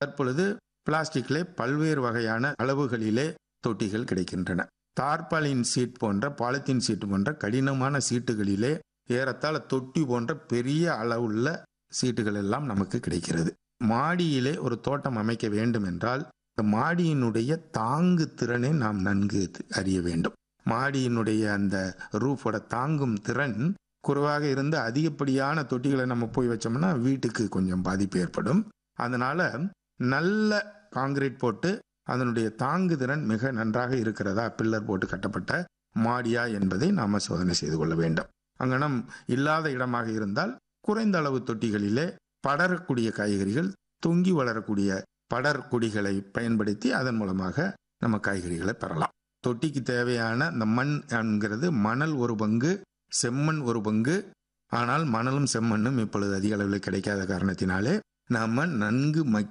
தற்பொழுது பிளாஸ்டிக்கிலே பல்வேறு வகையான அளவுகளிலே தொட்டிகள் கிடைக்கின்றன தார்பாலின் சீட் போன்ற பாலித்தீன் சீட் போன்ற கடினமான சீட்டுகளிலே ஏறத்தாழ தொட்டி போன்ற பெரிய அளவுள்ள சீட்டுகள் எல்லாம் நமக்கு கிடைக்கிறது மாடியிலே ஒரு தோட்டம் அமைக்க வேண்டும் என்றால் இந்த மாடியினுடைய தாங்கு திறனை நாம் நன்கு அறிய வேண்டும் மாடியினுடைய அந்த ரூஃபோட தாங்கும் திறன் குறைவாக இருந்து அதிகப்படியான தொட்டிகளை நம்ம போய் வச்சோம்னா வீட்டுக்கு கொஞ்சம் பாதிப்பு ஏற்படும் அதனால நல்ல காங்கிரீட் போட்டு அதனுடைய தாங்கு திறன் மிக நன்றாக இருக்கிறதா பில்லர் போட்டு கட்டப்பட்ட மாடியா என்பதை நாம சோதனை செய்து கொள்ள வேண்டும் அங்கனம் இல்லாத இடமாக இருந்தால் குறைந்த அளவு தொட்டிகளிலே படரக்கூடிய காய்கறிகள் தொங்கி வளரக்கூடிய படர் கொடிகளை பயன்படுத்தி அதன் மூலமாக நம்ம காய்கறிகளை பெறலாம் தொட்டிக்கு தேவையான இந்த மண் என்கிறது மணல் ஒரு பங்கு செம்மண் ஒரு பங்கு ஆனால் மணலும் செம்மண்ணும் இப்பொழுது அதிக அளவில் கிடைக்காத காரணத்தினாலே நாம நன்கு